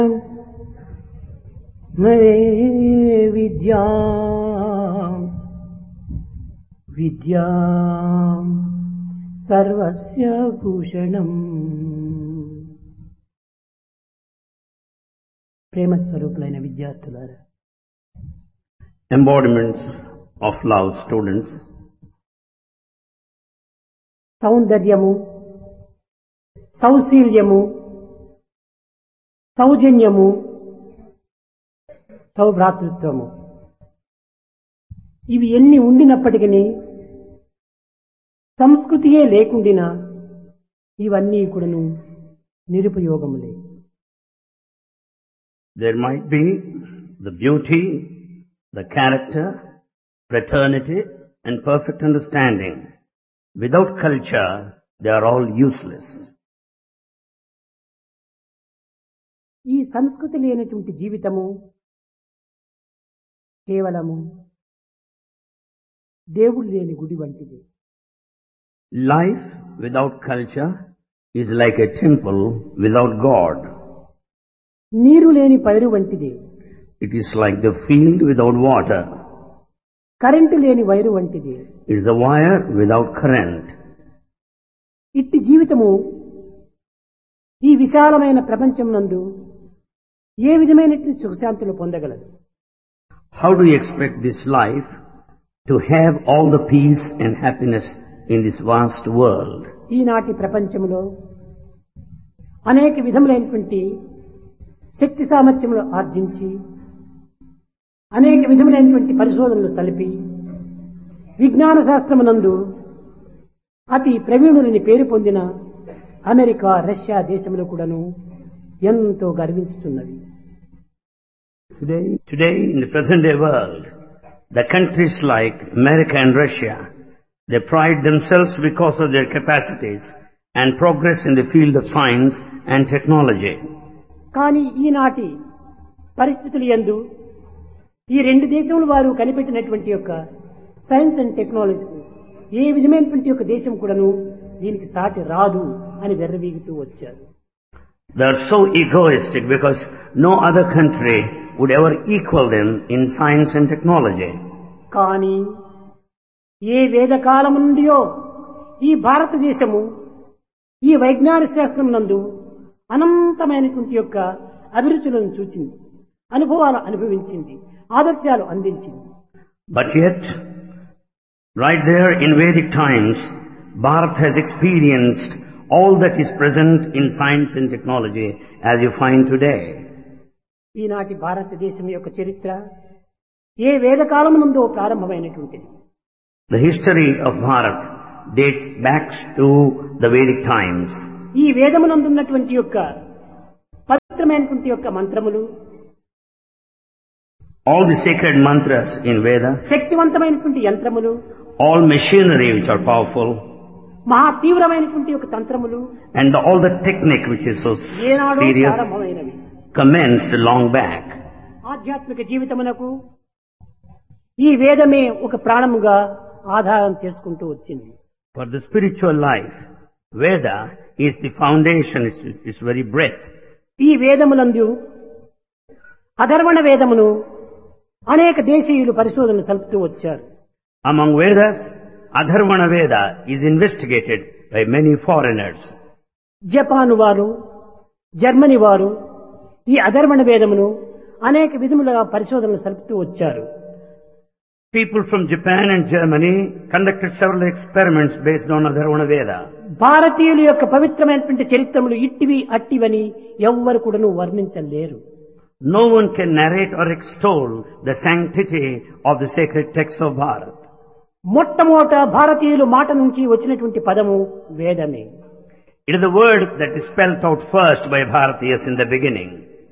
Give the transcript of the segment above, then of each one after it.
మరే విద్యా విద్యా సర్వస్య భూషణం ప్రేమ స్వరూపులైన విద్యార్థులారా embodiments of love students, సౌందర్యము సౌశీల్యము సౌజన్యము సౌభ్రాతృత్వము ఇవి ఎన్ని ఉండినప్పటికీ సంస్కృతియే లేకుండినా ఇవన్నీ కూడాను నిరుపయోగములే there might be the beauty, the character, fraternity and perfect understanding. Without culture, they are all useless. ఈ సంస్కృతి లేనటువంటి జీవితము కేవలము దేవుడు లేని గుడి వంటిది Life without culture is like a temple without God. నీరు లేని పైరు వంటిది It is like the field without water. Current లేని వైరు వంటిది It is a wire without current. ఇట్టి జీవితము ఈ విశాలమైన ప్రపంచం నందు ఏ విధమైనటువంటి సుఖశాంతులు పొందగలదు How do you expect this life to have all the peace and happiness in this vast world? ఈనాటి ప్రపంచంలో అనేక విధములైనటువంటి శక్తి సామర్థ్యములు ఆర్జించి అనేక విధములైనటువంటి పరిశోధనలు సలిపి విజ్ఞాన శాస్త్రమునందు అతి ప్రవీణులని పేరు పొందిన అమెరికా రష్యా దేశములు కూడాను ఎంతో గర్వించుతున్నవి Today, today in the present day world, the countries like America and Russia, they pride themselves because of their capacities and progress in the field of science and technology. కానీ ఈనాటి పరిస్థితులు ఎందు ఈ రెండు దేశముల వారు కనిపెట్టినటువంటి యొక్క సైన్స్ అండ్ టెక్నాలజీ ఏ విధమైనటువంటి యొక్క దేశం కూడాను దీనికి సాటి రాదు అని వెర్రవీగుతూ వచ్చారు They are so egoistic because no other country would ever equal them in science and technology. కానీ ఏ వేదకాలం నుండియో ఈ భారతదేశము ఈ వైజ్ఞానిక శాస్త్రం నందు అనంతమైనటువంటి యొక్క అభిరుచులను చూచింది అనుభవాలు అనుభవించింది ఆదర్శాలు అందించింది But yet, right there in Vedic times, Bharat has experienced all that is present in science and technology as you find today. ఈనాటి భారతదేశం యొక్క చరిత్ర ఏ వేదకాలం నుందో ప్రారంభమైనటువంటిది The history of Bharat dates back to the Vedic times. ఈ వేదమునందున్నటువంటి యొక్క పవిత్రమైనటువంటి యొక్క మంత్రములు All the sacred mantras in Veda, శక్తివంతమైనటువంటి యంత్రములు all machinery which are powerful, మహా తీవ్రమైనటువంటి యొక్క తంత్రములు and the, all the technique which is so ఏనాడో serious ప్రారంభమైనవి commenced long back. ఆధ్యాత్మిక జీవితమునకు ఈ వేదమే ఒక ప్రాణముగా ఆధారం చేసుకుంటూ వచ్చింది For the spiritual life, Veda is the foundation, it's, it's very breath. ఈ వేదములందు అధర్వణ వేదమును అనేక దేశీయులు పరిశోధనలు సలుపుతూ వచ్చారు Among Vedas, Adharvana Veda is investigated by many foreigners. Japan వారు జర్మనీ వారు ఈ అధర్వణ వేదమును అనేక విధములుగా పరిశోధనలు సలుపుతూ వచ్చారు People from Japan and Germany conducted several experiments based on Adharvana Veda. భారతీయుల యొక్క పవిత్రమైనటువంటి చరిత్రములు ఇట్టివి అట్టివని ఎవ్వరు కూడాను వర్ణించలేరు No one can narrate or extol the sanctity of the sacred texts of Bharat. మొట్టమొదట భారతీయులు మాట నుంచి వచ్చినటువంటి పదము వేదమే It is the word that is spelt out first by Bharatiyas in the beginning.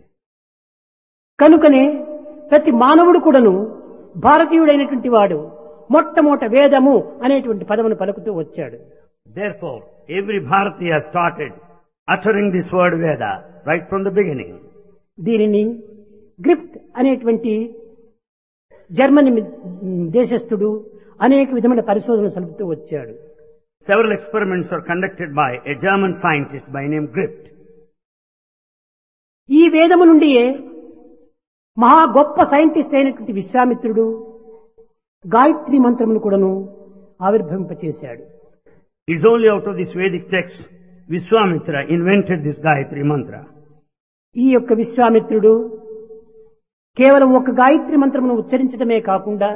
కనుకనే ప్రతి మానవుడు కూడాను భారతీయుడైనటువంటి వాడు మొట్టమొదట వేదము అనేటువంటి పదమును పలుకుతూ వచ్చాడు Therefore, every Bharatiya started uttering this word Veda right from the beginning. దీనిని గ్రిఫ్ట్ అనేటువంటి జర్మనీ మి- దేశస్థుడు అనేక విధమైన పరిశోధనలు సలుపుతూ వచ్చాడు Several experiments were conducted by a German scientist by name Grift. ఈ వేదము నుండియే మహా గొప్ప సైంటిస్ట్ అయినటువంటి విశ్వామిత్రుడు గాయత్రి మంత్రమును కూడాను ఆవిర్భవింపచేశాడు It's only out of this Vedic text Vishwamitra invented this Gayatri mantra. ఈ యొక్క విశ్వామిత్రుడు కేవలం ఒక గాయత్రి మంత్రమును ఉచ్చరించడమే కాకుండా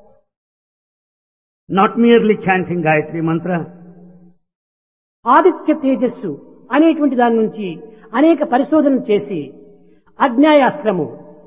Not merely chanting Gayatri mantra, Aditya తేజస్సు అనేటువంటి దాని నుంచి అనేక పరిశోధనలు చేసి అజ్ఞాయాశ్రము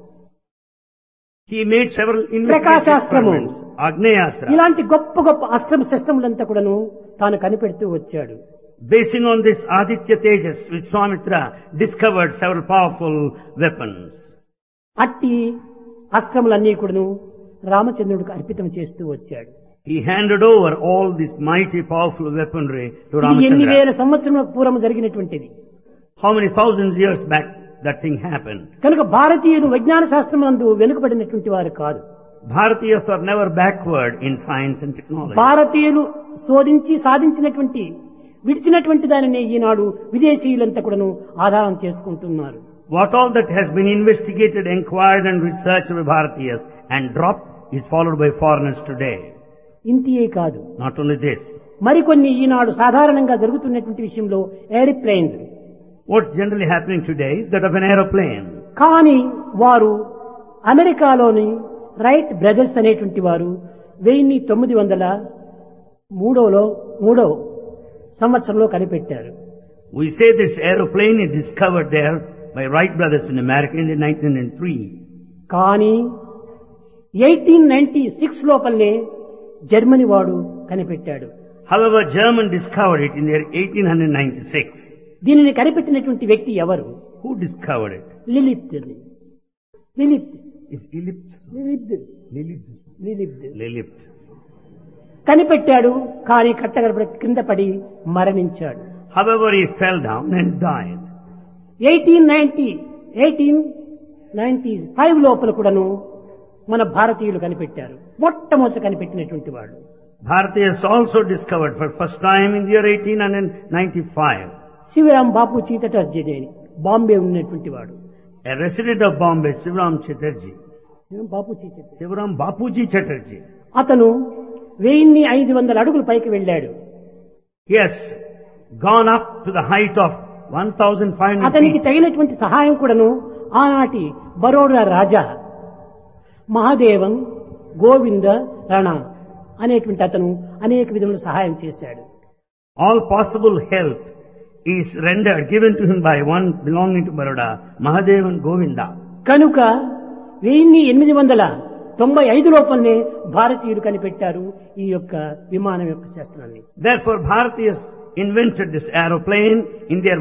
he made several Prakashastramu. experiments. Agneyastra. ఇలాంటి గొప్ప గొప్ప అస్త్రం సిస్టములంతా కూడాను తాను కనిపెడుతూ వచ్చాడు Basing on this Aditya Tejas, Vishwamitra discovered several powerful weapons. అట్టి అస్త్రములన్నీ కూడాను రామచంద్రుడికి అర్పితం చేస్తూ వచ్చాడు He handed over all this mighty powerful weaponry to ఇది ఎన్ని Ramachandra. వేల సంవత్సరముల పూర్వం జరిగినటువంటిది How many thousands years back that thing happened? కనుక భారతీయులు విజ్ఞాన శాస్త్రం నందు వెనుకబడినటువంటి వారు కాదు Bharatiyas are never backward in science and technology. భారతీయులు శోధించి సాధించినటువంటి విడిచినటువంటి దానిని ఈనాడు విదేశీయులంతా కూడాను ఆధారం చేసుకుంటున్నారు What all that has been investigated, inquired and researched by Bharatiyas and dropped is followed by foreigners today. ఇంతియే కాదు Not only this. మరికొన్ని ఈనాడు సాధారణంగా జరుగుతున్నటువంటి విషయంలో ఎయిర్ప్లైన్స్ What's generally happening today is that of an aeroplane. కానీ వారు అమెరికాలోని రైట్ బ్రదర్స్ అనేటువంటి వారు వెయ్యి తొమ్మిది వందల మూడోలో మూడో సంవత్సరంలో కనిపెట్టారు We say this aeroplane is discovered there by Wright brothers in America in the 1903. కానీ ఎయిటీన్ నైన్టీ సిక్స్ లోపలనే జర్మనీ వాడు కనిపెట్టాడు However, German discovered it in the year 1896. దీనిని కనిపెట్టినటువంటి వ్యక్తి ఎవరు Who discovered it? లిలిప్త్ లిలిప్త్ Is Lilipt. లిలిప్త్ Lilipt. లిలిప్త్ Lilipt. కనిపెట్టాడు కానీ కట్టగడపడి కింద పడి మరణించాడు However, he fell down and died. Eighteen ninety eighteen ninety five లోపల కూడాను మన భారతీయులు కనిపెట్టారు మొట్టమొదటి కనిపెట్టినటువంటి వాడు Bharatiyas also discovered for first time in the year 1895. Sivaram బాపు చీతటర్జీ అని బాంబే ఉన్నటువంటి వాడు A resident of Bombay, Sivaram Chatterjee. Bapu చీతట్ Sivaram Bapuji Chatterjee. అతను వెయ్యిన్ని ఐదు వందల అడుగులు పైకి వెళ్ళాడు He has gone up to the height of 1,500 అతనికి feet. తగినటువంటి సహాయం కూడాను ఆనాటి బరోడా రాజా మహాదేవన్ గోవింద రణ అనేటువంటి అతను అనేక విధముల సహాయం చేశాడు All possible help is rendered, given to him by one belonging to Baroda, Mahadevan Govinda. కనుక వెయ్యి ఎనిమిది వందల తొంభై ఐదు లోపలనే భారతీయులు కనిపెట్టారు ఈ యొక్క విమానం యొక్క శాస్త్రాన్ని Therefore, Bharatiyas invented this aeroplane in the year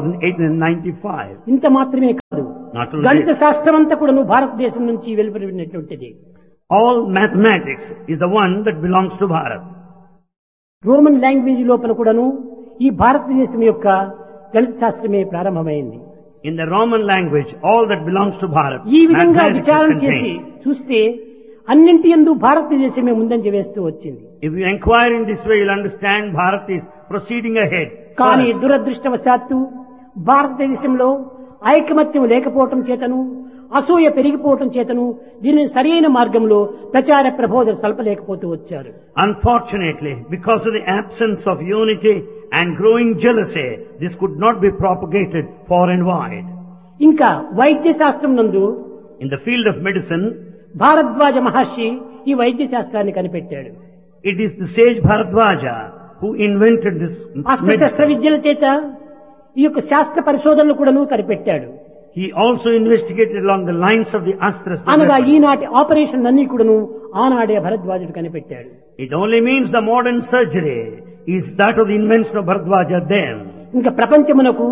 1895. ఇంత మాత్రమే కాదు Not only గణిత this, శాస్త్రం అంతా కూడాను భారతదేశం నుంచి వెలువడినటువంటిది all mathematics is the one that belongs to Bharat. Roman language లోపల కూడాను ఈ భారతదేశం యొక్క గణిత శాస్త్రమే ప్రారంభమైంది In the Roman language, all that belongs to Bharat, ఈ విధంగా mathematics is విచారణ చేసి contained. చూస్తే అన్నింటి ఎందు భారతదేశమే ముందంజ వేస్తూ వచ్చింది If you inquire in this way, you'll understand Bharat is proceeding ahead. కానీ first. దురదృష్టవశాత్తు భారతదేశంలో ఐకమత్యం లేకపోవటం చేతను అసూయ పెరిగిపోవటం చేతను దీనిని సరైన మార్గంలో ప్రచార ప్రబోధన సల్పలేకపోతూ వచ్చారు Unfortunately, because of the absence of unity and growing jealousy, this could not be propagated far and wide. ఇంకా వైద్య శాస్త్రం నందు In the field of medicine, Bharadwaj మహర్షి ఈ వైద్య శాస్త్రాన్ని కనిపెట్టాడు it is the sage Bharadwaja who invented this అస్త్రశస్త్ర medicine. విద్యల చేత ఈ యొక్క శాస్త్ర పరిశోధనలు కూడాను కనిపెట్టాడు He also investigated along the lines of the astras. the అనగా weapon. ఈనాటి ఆపరేషన్ అన్ని కూడాను ఆనాడే భరద్వాజుడు కనిపెట్టాడు It only means the modern surgery is that of the invention of Bharadwaja then. ఇంకా ప్రపంచమునకు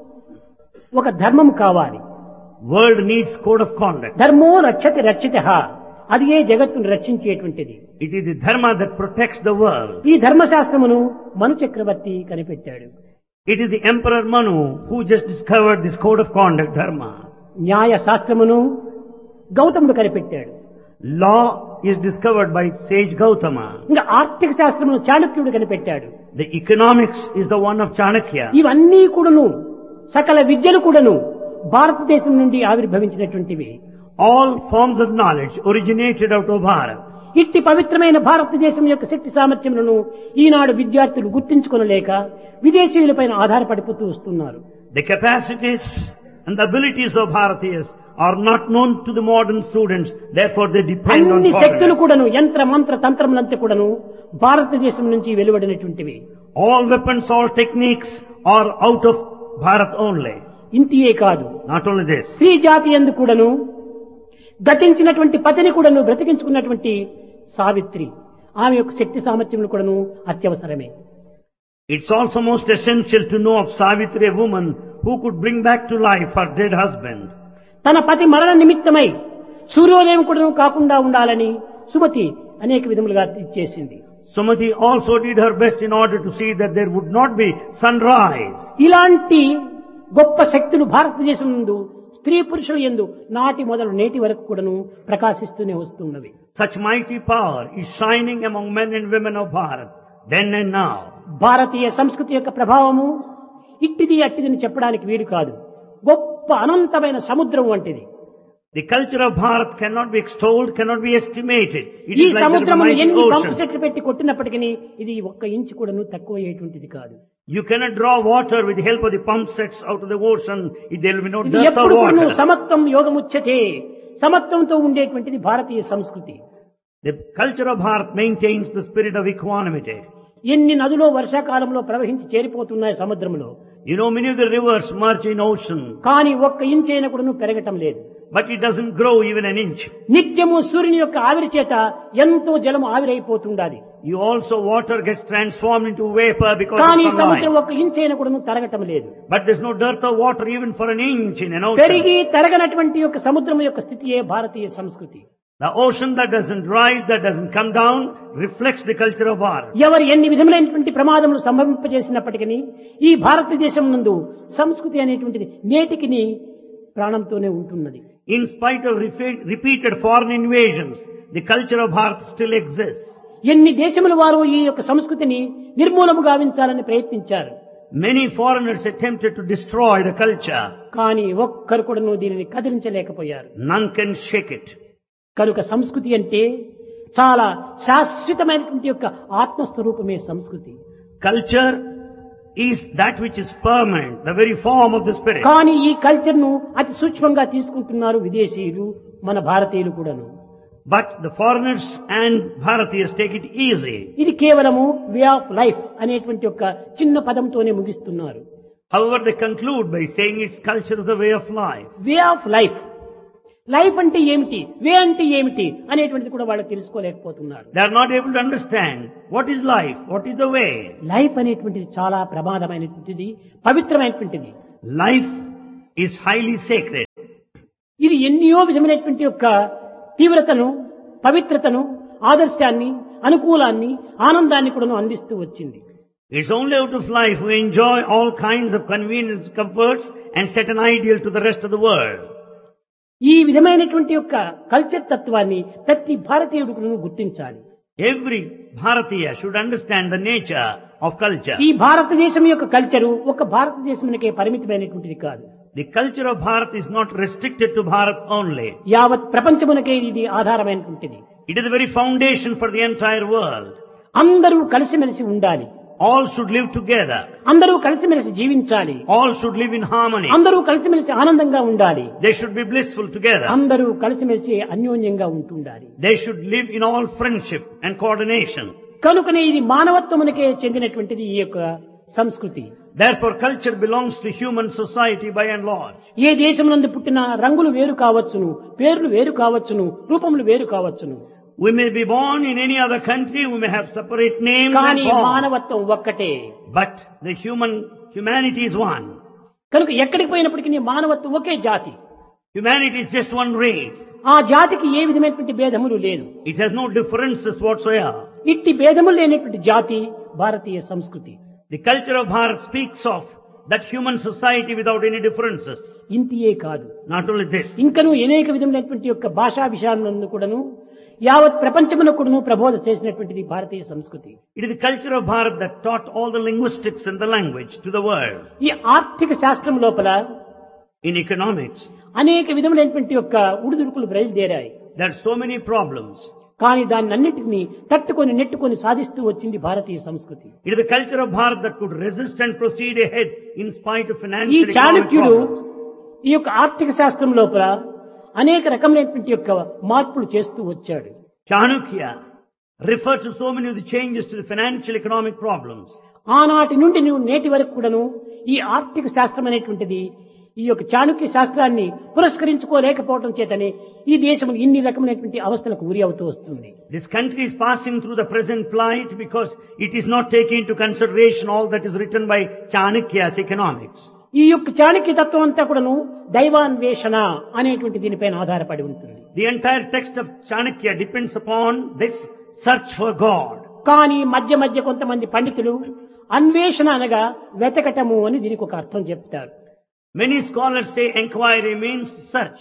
ఒక ధర్మం కావాలి World needs code of conduct. ధర్మో రక్షతి రక్షిత అది ఏ జగత్తును రక్షించేటువంటిది It is the dharma that protects the world. ఈ ధర్మశాస్త్రమును మను చక్రవర్తి కనిపెట్టాడు It is the Emperor Manu who just discovered this code of conduct, dharma. న్యాయ శాస్త్రమును గౌతముడు కనిపెట్టాడు Law is discovered by sage Gautama. ఇంకా ఆర్థిక శాస్త్రమును చాణక్యుడు కనిపెట్టాడు The economics is the one of Chanakya. ఇవన్నీ కూడాను సకల విద్యలు కూడాను భారతదేశం నుండి ఆవిర్భవించినటువంటివి All forms of knowledge originated out of Bharat. ఇట్టి పవిత్రమైన భారతదేశం యొక్క శక్తి సామర్థ్యములను ఈనాడు విద్యార్థులు గుర్తించుకొనలేక విదేశీయులపైన ఆధారపడిపోతూ వస్తున్నారు The capacities and the abilities of Bharatiyas are not known to the modern students, therefore they depend on అన్ని శక్తులు foreigners. కూడాను యంత్ర మంత్ర తంత్రములంతా కూడాను భారతదేశం నుంచి వెలువడినటువంటివి All weapons, all techniques are out of Bharat only. ఇంతియే కాదు Not only this. స్త్రీ జాతి ఎందు కూడాను గతించినటువంటి పతిని కూడాను బ్రతికించుకున్నటువంటి సావిత్రి ఆమె యొక్క శక్తి సామర్థ్యములు కూడాను అత్యవసరమే It's also most essential to know of Savitri, a woman who could bring back to life her dead husband. తన పతి మరణ నిమిత్తమై సూర్యోదయం కూడాను కాకుండా ఉండాలని సుమతి అనేక విధములుగా చేసింది Sumati also did her best in order to see that there would not be sunrise. ఇలాంటి గొప్ప శక్తులు భారతదేశం నందు స్త్రీ పురుషుల ఎందు నాటి మొదలు నేటి వరకు కూడాను ప్రకాశిస్తూనే వస్తున్నవి Such mighty power is shining among men and women of Bharat, then and now. భారతీయ సంస్కృతి యొక్క ప్రభావము ఇట్టిది అట్టిదని చెప్పడానికి వీలు కాదు గొప్ప అనంతమైన సముద్రం వంటిది The culture of Bharat cannot be extolled, cannot be estimated. It ఈ is like the సముద్రమును mighty ఎన్ని పంపు ocean. చెట్లు పెట్టి కొట్టినప్పటికీ ఇది ఒక్క ఇంచు కూడాను తక్కువ అయ్యేటువంటిది కాదు You cannot draw water with the help of the pump sets out of the ocean. There will be no ఇది dearth of ఎప్పుడు కూడాను water. సమత్వం యోగముచ్చతే సమత్వంతో ఉండేటువంటిది భారతీయ సంస్కృతి The culture of Bharat maintains the spirit of equanimity. ఎన్ని నదులో వర్షాకాలంలో ప్రవహించి చేరిపోతున్నాయి సముద్రంలో You know, many of the rivers merge in ocean, కానీ ఒక్క ఇంచ్ అయినా కూడాను పెరగటం లేదు but it doesn't grow even an inch. నిత్యము సూర్యుని యొక్క ఆవిరి చేత ఎంతో జలము ఆవిరైపోతుండాలి You also, water gets transformed into vapor because కానీ of సముద్రం sunlight. ఒక్క ఇంచ్ అయినా కూడాను తరగటం లేదు But there's no dearth of water even for an inch in an ocean. పెరిగి తరగనటువంటి యొక్క సముద్రం యొక్క స్థితియే భారతీయ సంస్కృతి The ocean that doesn't rise, that doesn't come down, reflects the culture of Bharat. ఎవరు ఎన్ని విధములైనటువంటి ప్రమాదములు సంభవింపజేసినప్పటికీ ఈ భారతదేశం నందు సంస్కృతి అనేటువంటిది నేటికి ప్రాణంతోనే ఉంటున్నది In spite of refe- repeated foreign invasions, the culture of Bharat still exists. ఎన్ని దేశముల వారు ఈ యొక్క సంస్కృతిని నిర్మూలము గావించాలని ప్రయత్నించారు Many foreigners attempted to destroy the culture. కానీ ఒక్కరు కూడాను దీనిని కదిలించలేకపోయారు None can shake it. కనుక సంస్కృతి అంటే చాలా శాశ్వతమైనటువంటి యొక్క ఆత్మస్వరూపమే సంస్కృతి Culture is that which is permanent, the very form of the spirit. కానీ ఈ కల్చర్ ను అతి సూక్ష్మంగా తీసుకుంటున్నారు విదేశీయులు మన భారతీయులు కూడాను But the foreigners and Bharatiyas take it easy. ఇది కేవలము వే ఆఫ్ లైఫ్ అనేటువంటి ఒక చిన్న పదంతోనే ముగిస్తున్నారు However, they conclude by saying it's culture is the way of life. Way of life life అంటే ఏమిటి వే అంటే ఏమిటి అనేటువంటిది కూడా వాళ్ళు తెలుసుకోలేకపోతున్నారు They are not able to understand what is life, what is the way. Life అనేటువంటిది చాలా ప్రమాదమైనటువంటిది పవిత్రమైనటువంటిది Life is highly sacred. ఇది ఎన్నో విధమైనటువంటి యొక్క తీవ్రతను పవిత్రతను ఆదర్శాన్ని అనుకూలాన్ని ఆనందాన్ని కూడా అందిస్తూ వచ్చింది It's only out of life we enjoy all kinds of convenience, comforts and set an ideal to the rest of the world. ఈ విధమైనటువంటి యొక్క కల్చర్ తత్వాన్ని ప్రతి భారతీయుడు కూడా గుర్తించాలి Every Bharatiya should understand the nature of culture. ఈ భారతదేశం యొక్క కల్చరు ఒక భారతదేశమునికే పరిమితమైనటువంటిది కాదు The culture of Bharat is not restricted to Bharat only. యావత్ ప్రపంచమునకే ఇది ఆధారమైనటువంటిది It is the very foundation for the entire world. అందరూ కలిసిమెలిసి ఉండాలి All should live together. అందరూ కలిసిమెలిసి జీవించాలి All should live in harmony. అందరూ కలిసిమెలిసి ఆనందంగా ఉండాలి They should be blissful together. అందరూ కలిసిమెలిసి అన్యోన్యంగా ఉంటుండాలి They should live in all friendship and coordination. కనుకనే ఇది మానవత్వమునకే చెందినటువంటిది ఈ యొక్క సంస్కృతి Therefore, culture belongs to human society by and large. ఏ దేశం నందు పుట్టిన రంగులు వేరు కావచ్చును పేర్లు వేరు కావచ్చును రూపములు వేరు కావచ్చును We may be born in any other country, we may have separate names and కానీ forms, మానవత్వం ఒక్కటే but the human humanity is one. కనుక ఎక్కడికి పోయినప్పటికీ మానవత్వం ఒకే జాతి Humanity is just one race. ఆ జాతికి ఏ విధమైనటువంటి భేదములు లేదు It has no differences whatsoever. ఇట్టి భేదములు లేనటువంటి జాతి భారతీయ సంస్కృతి The culture of Bharat speaks of that human society without any differences. ఇంతియే కాదు Not only this, ఇంకను అనేక విధమైనటువంటి యొక్క భాషా విషయాలను కూడాను యావత్ ప్రపంచమునకు కూడాను ప్రబోధ చేసినటువంటిది భారతీయ సంస్కృతి it is the culture of Bharat that taught all the linguistics and the language to the world. ఈ ఆర్థిక శాస్త్రం లోపల In economics, అనేక విధములైనటువంటి యొక్క ఉడుదుడుకులు బయలుదేరాయి there are so many problems. కానీ దాన్ని అన్నిటినీ తట్టుకొని నెట్టుకొని సాధిస్తూ వచ్చింది భారతీయ సంస్కృతి It is the culture of Bharat that could resist and proceed ahead in spite of ఈ financial economic చాణక్యుడు problems. ఈ యొక్క ఆర్థిక శాస్త్రం లోపల అనేక రకములైనటువంటి యొక్క మార్పులు చేస్తూ వచ్చాడు Chanukya referred to so many of the changes to the financial economic problems. ఆనాటి నుండి నువ్వు నేటి వరకు కూడాను ఈ ఆర్థిక శాస్త్రం అనేటువంటిది ఈ యొక్క చాణక్య శాస్త్రాన్ని పురస్కరించుకోలేకపోవడం చేతనే ఈ దేశం ఇన్ని రకమైనటువంటి అవస్థలకు గురి అవుతూ వస్తుంది This country is passing through the present plight because it is not taking into consideration all that is written by Chanukya's economics. ఈ యొక్క చాణక్య తత్వం అంతా కూడాను దైవాన్వేషణ అనేటువంటి దీనిపైన ఆధారపడి ఉంటుంది The entire text of Chanukya depends upon this search for God. కానీ మధ్య మధ్య కొంతమంది పండితులు అన్వేషణ అనగా వెతకటము అని దీనికి ఒక అర్థం చెప్తారు Many scholars say inquiry means search.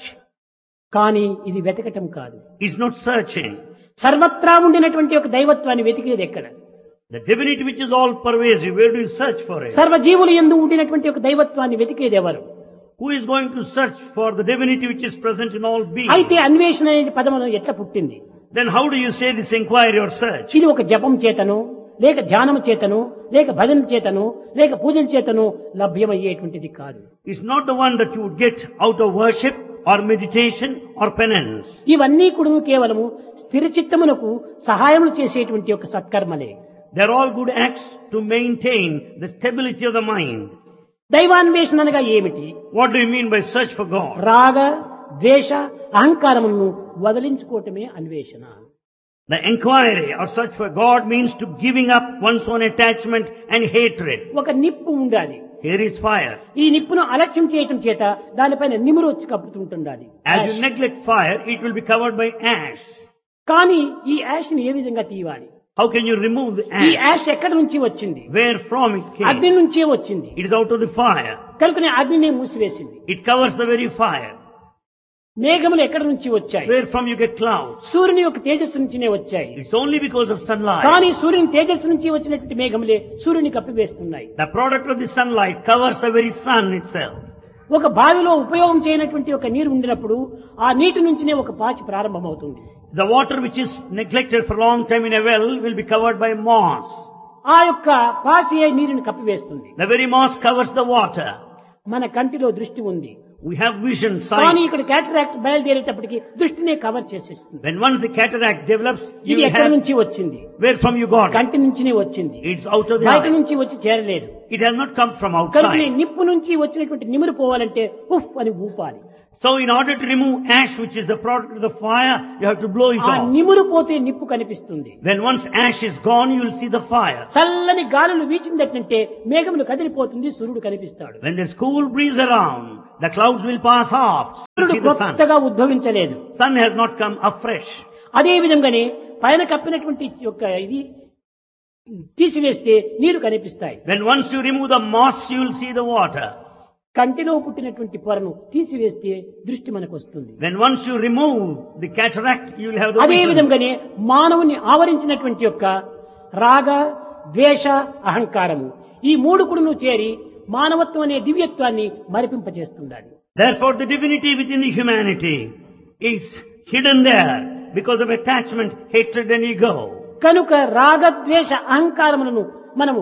కానీ ఇది వెతకటం కాదు It's not searching. సర్వత్రా ఉండినటువంటి ఒక దైవత్వాన్ని వెతికేది ఎక్కడ The divinity which is all pervasive, where do you search for it? సర్వజీవులు ఎందు ఉండినటువంటి ఒక దైవత్వాన్ని వెతికేది ఎవరు Who is going to search for the divinity which is present in all beings? అయితే అన్వేషణ అనే పదమును ఎట్లా పుట్టింది Then how do you say this inquiry or search? ఇది ఒక జపం చేతను లేక ధ్యానం చేతను లేక భజన చేతను లేక పూజల చేతను లభ్యమయ్యేటువంటిది కాదు It's not the one that you would get out of worship or meditation or penance. ఇవన్నీ కూడా కేవలము స్థిర చిత్తమునకు సహాయములు చేసేటువంటి ఒక సత్కర్మలే They're all good acts to maintain the stability of the mind. దైవాన్వేషణ అనగా ఏమిటి What do you mean by search for God? రాగ ద్వేష అహంకారమును వదిలించుకోవటమే అన్వేషణ The inquiry or search for God means to giving up one's own attachment and hatred. ఒక నిప్పు ఉండాలి Here is fire. ఈ నిప్పును అలక్ష్యం చేయటం చేత దానిపైన నిమురు వచ్చి కప్పుతుంటుండాలి As you neglect fire, it will be covered by ash. కానీ ఈ యాష్ ని ఏ విధంగా తీయాలి How can you remove the ఈ ash? యాష్ ఎక్కడి నుంచి వచ్చింది Where from it అగ్ని came? నుంచే వచ్చింది It is out of the fire. కనుకనే అగ్నిని మూసివేసింది It covers the very fire. మేఘములు ఎక్కడి నుంచి వచ్చాయి Where from you get clouds? సూర్యుని యొక్క తేజస్సు నుంచినే వచ్చాయి It's only because of sunlight. కానీ సూర్యుని తేజస్సు నుంచి వచ్చినటువంటి మేఘములే సూర్యుని కప్పివేస్తున్నాయి The product of the sunlight covers the very sun itself. ఒక బావిలో ఉపయోగం చేయనటువంటి ఒక నీరు ఉండినప్పుడు ఆ నీటి నుంచినే ఒక పాచి ప్రారంభమవుతుంది The water which is neglected for a long time in a well will be covered by moss. ఆ యొక్క పాచి నీరుని కప్పివేస్తుంది The very moss covers the water. మన కంటిలో దృష్టి ఉంది We have vision, కానీ sight. ఇక్కడ క్యాటరాక్ట్ బయలుదేరేటప్పటికి దృష్టినే కవర్ చేసేస్తుంది When once the cataract develops, you ఇది will ఎక్కడి have నుంచి వచ్చింది where from you got it. కంటి నుంచినే వచ్చింది It's out of the బయట eye. నుంచి వచ్చి చేరలేదు It has not come from కనుక outside. నిప్పు నుంచి వచ్చినటువంటి నిమురు పోవాలంటే ఉఫ్ అని ఊపాలి So in order to remove ash, which is the product of the fire, you have to blow it ఆ off. నిమురు పోతే నిప్పు కనిపిస్తుంది When once ash is gone, you will see the fire. చల్లని గాలులు వీచిందటంటే మేఘములు కదిలిపోతుంది సూర్యుడు కనిపిస్తాడు When there's cool breeze around, the clouds will pass off. You సూర్యుడు see the sun. కొత్తగా ఉద్భవించలేదు Sun has not come afresh. అదే విధంగానే పైన కప్పినటువంటి యొక్క ఇది తీసివేస్తే నీరు కనిపిస్తాయి When once you remove the moss, you will see the water. కంటిలో పుట్టినటువంటి పొరను తీసివేస్తే దృష్టి మనకు వస్తుంది When once you remove the cataract, you will have the అదే vision. విధంగానే మానవుని ఆవరించినటువంటి యొక్క రాగ ద్వేష అహంకారము ఈ మూడు కుడును చేరి మానవత్వం అనే దివ్యత్వాన్ని మరిపింపజేస్తుండాలి Therefore, the divinity within the humanity is hidden there because of attachment, hatred and ego. కనుక రాగద్వేష అహంకారములను మనము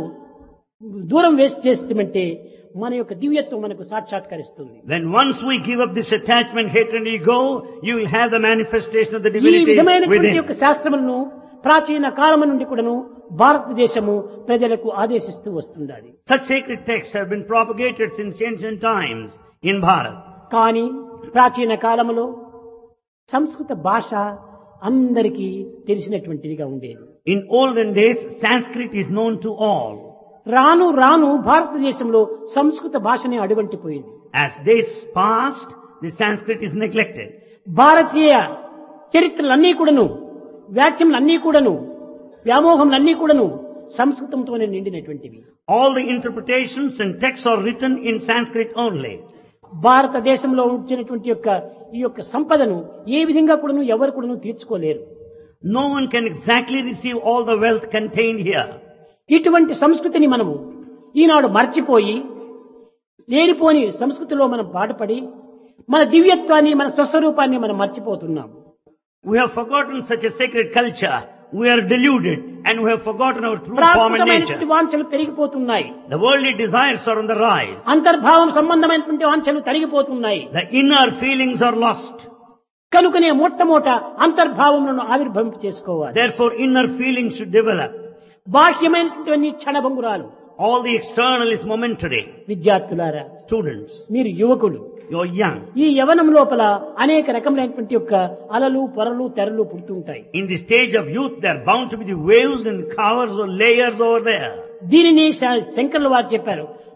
దూరం వేసి చేస్తామంటే మన యొక్క దివ్యత్వం మనకు సాక్షాత్కరిస్తుంది When once we give up this attachment, hatred and ego, you will have the manifestation of the ఈ divinity విధమైనటువంటి within. యొక్క శాస్త్రములను ప్రాచీన కాలము నుండి కూడాను భారతదేశము ప్రజలకు ఆదేశిస్తూ వస్తుండాలి Such sacred texts have been propagated since ancient times in Bharat. కానీ ప్రాచీన కాలములో సంస్కృత భాష అందరికీ తెలిసినటువంటిదిగా ఉండేది In olden days, Sanskrit is known to all. రాను రాను భారతదేశంలో సంస్కృత భాషనే అడుగంటిపోయింది As days passed, the Sanskrit is neglected. భారతీయ చరిత్రలన్నీ కూడాను వ్యాఖ్యములన్నీ కూడాను వ్యామోహములన్నీ కూడాను సంస్కృతంతోనే నిండినటువంటివి All the interpretations and texts are written in Sanskrit only. భారతదేశంలో వచ్చినటువంటి యొక్క ఈ యొక్క సంపదను ఏ విధంగా కూడాను ఎవరు కూడాను తీర్చుకోలేరు No one can exactly receive all the wealth contained here. ఇటువంటి సంస్కృతిని మనము ఈనాడు మర్చిపోయి లేనిపోని సంస్కృతిలో మనం పాటుపడి మన దివ్యత్వాన్ని మన స్వస్వరూపాన్ని మనం మర్చిపోతున్నాం We have forgotten such a sacred culture. We are deluded and we have forgotten our true form and ప్రాకృతమైనటువంటి nature. వాంఛలు పెరిగిపోతున్నాయి The worldly desires are on the rise. అంతర్భావం సంబంధమైనటువంటి వాంఛలు తరిగిపోతున్నాయి The inner feelings are lost. కనుకనే మొట్టమొదట అంతర్భావములను ఆవిర్భవింప చేసుకోవాలి Therefore, inner feelings should develop. బాహ్యమైనటువంటి క్షణభంగురాలు All the external is momentary. విద్యార్థులారా Students, మీరు యువకులు you're young. ఈ యవనం లోపల అనేక రకములైనటువంటి యొక్క అలలు పొరలు తెరలు పుడుతుంటాయి In the stage of youth, there are bound to be the waves and covers or layers over there. దీనిని శ- శంకర్ల వారు చెప్పారు